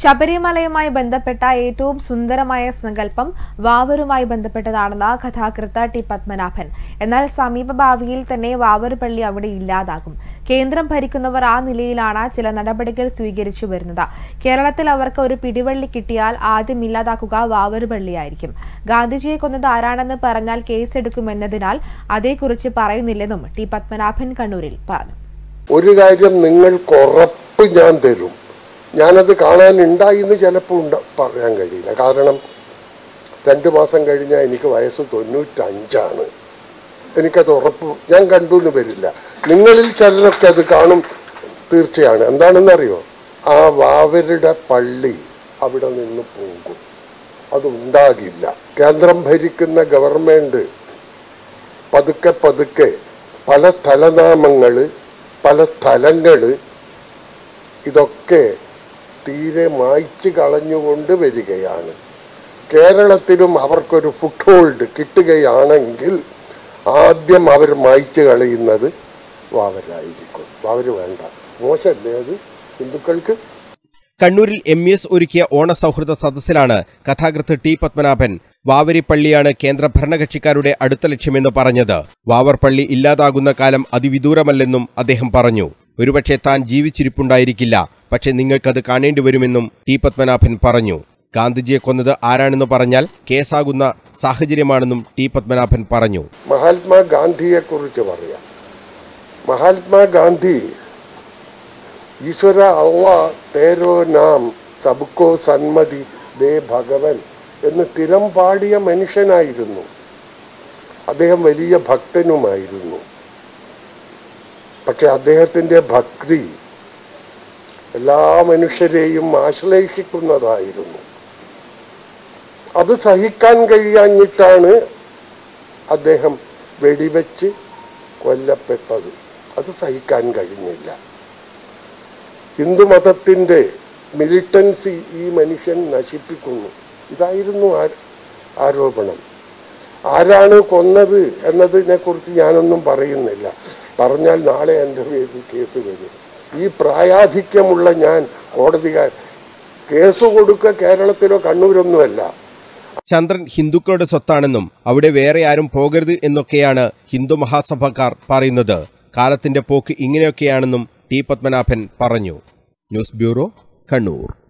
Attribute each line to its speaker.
Speaker 1: ശബരിമലയുമായി ബന്ധപ്പെട്ട ഏറ്റവും സുന്ദരമായ സങ്കല്പം വാവരുമായി ബന്ധപ്പെട്ടതാണെന്ന് കഥാകൃത്ത് ടി പത്മനാഭൻ എന്നാൽ സമീപ ഭാവിയിൽ തന്നെ വാവർ പള്ളി അവിടെ ഇല്ലാതാകും കേന്ദ്രം ഭരിക്കുന്നവർ ആ നിലയിലാണ് ചില നടപടികൾ സ്വീകരിച്ചു വരുന്നത് കേരളത്തിൽ അവർക്ക് ഒരു പിടിവള്ളി കിട്ടിയാൽ ആദ്യം ഇല്ലാതാക്കുക വാവർ പള്ളിയായിരിക്കും ഗാന്ധിജിയെ കൊന്നത് ആരാണെന്ന് പറഞ്ഞാൽ കേസെടുക്കുമെന്നതിനാൽ അതേക്കുറിച്ച് പറയുന്നില്ലെന്നും ടി പത്മനാഭൻ കണ്ണൂരിൽ പറഞ്ഞു
Speaker 2: ഒരു കാര്യം നിങ്ങൾക്ക് ഉറപ്പ് ഞാൻ തരും ഞാനത് കാണാനുണ്ടായി എന്ന് ചിലപ്പോൾ ഉണ്ട പറയാൻ കഴിയില്ല കാരണം രണ്ട് മാസം കഴിഞ്ഞാൽ എനിക്ക് വയസ്സ് തൊണ്ണൂറ്റഞ്ചാണ് എനിക്കത് ഉറപ്പ് ഞാൻ കണ്ടു എന്ന് വരില്ല നിങ്ങളിൽ ചിലരൊക്കെ അത് കാണും തീർച്ചയാണ് എന്താണെന്നറിയോ ആ വാവരുടെ പള്ളി അവിടെ നിന്ന് പോകും അത് ഉണ്ടാകില്ല കേന്ദ്രം ഭരിക്കുന്ന ഗവൺമെന്റ് പതുക്കെ പതുക്കെ പല സ്ഥലനാമങ്ങള് പല സ്ഥലങ്ങള് ഇതൊക്കെ തീരെ മായ്ച്ചു കളഞ്ഞുകൊണ്ട് വരികയാണ് കേരളത്തിലും അവർക്കൊരു ഫുട് ഹോൾഡ് കിട്ടുകയാണെങ്കിൽ ആദ്യം അവർ മായ്ച്ചു കളയുന്നത് വാവരായിരിക്കും വാവര് വേണ്ട മോശമല്ലേ അത് ഹിന്ദുക്കൾക്ക്
Speaker 3: കണ്ണൂരിൽ എം എസ് ഒരുക്കിയ ഓണസൗഹൃദ സദസ്സിലാണ് കഥാകൃത്ത് ടി പത്മനാഭൻ വാവരി പള്ളിയാണ് കേന്ദ്ര ഭരണകക്ഷിക്കാരുടെ അടുത്ത ലക്ഷ്യമെന്ന് പറഞ്ഞത് വാവർ പള്ളി ഇല്ലാതാകുന്ന കാലം അതിവിദൂരമല്ലെന്നും അദ്ദേഹം പറഞ്ഞു ഒരുപക്ഷെ താൻ ജീവിച്ചിരിപ്പുണ്ടായിരിക്കില്ല പക്ഷെ നിങ്ങൾക്കത് കാണേണ്ടി വരുമെന്നും ടി പത്മനാഭൻ പറഞ്ഞു ഗാന്ധിജിയെ കൊന്നത് ആരാണെന്ന് പറഞ്ഞാൽ കേസാകുന്ന സാഹചര്യമാണെന്നും ടി പത്മനാഭൻ പറഞ്ഞു
Speaker 2: മഹാത്മാഗാന്ധിയെ കുറിച്ച് പറയാം മഹാത്മാഗാന്ധി ഈശ്വര അള്ളാ തേരോ നാം സബുക്കോ സന്മതി ദേ ഭഗവൻ എന്ന് സ്ഥിരം പാടിയ മനുഷ്യനായിരുന്നു അദ്ദേഹം വലിയ ഭക്തനുമായിരുന്നു പക്ഷെ അദ്ദേഹത്തിന്റെ ഭക്തി എല്ലാ മനുഷ്യരെയും ആശ്ലേഷിക്കുന്നതായിരുന്നു അത് സഹിക്കാൻ കഴിയാഞ്ഞിട്ടാണ് അദ്ദേഹം വെടിവെച്ച് കൊല്ലപ്പെട്ടത് അത് സഹിക്കാൻ കഴിഞ്ഞില്ല ഹിന്ദുമതത്തിന്റെ മിലിറ്റൻസി ഈ മനുഷ്യൻ നശിപ്പിക്കുന്നു ഇതായിരുന്നു ആ- ആരോപണം ആരാണ് കൊന്നത് എന്നതിനെ കുറിച്ച് ഞാനൊന്നും പറയുന്നില്ല പറഞ്ഞാൽ നാളെ എൻ്റെ പേരിൽ കേസ് വരും ഈ പ്രായാധിക്യമുള്ള ഞാൻ കോടതികാർ കേസ് കൊടുക്കുക കേരളത്തിലോ കണ്ണൂരൊന്നുമല്ല
Speaker 3: ചന്ദ്രൻ ഹിന്ദുക്കളുടെ സ്വത്താണെന്നും അവിടെ വേറെ ആരും പോകരുത് എന്നൊക്കെയാണ് ഹിന്ദു മഹാസഭക്കാർ പറയുന്നത് കാലത്തിന്റെ പോക്ക് ഇങ്ങനെയൊക്കെയാണെന്നും ടി പത്മനാഭൻ പറഞ്ഞു ന്യൂസ് ബ്യൂറോ കണ്ണൂർ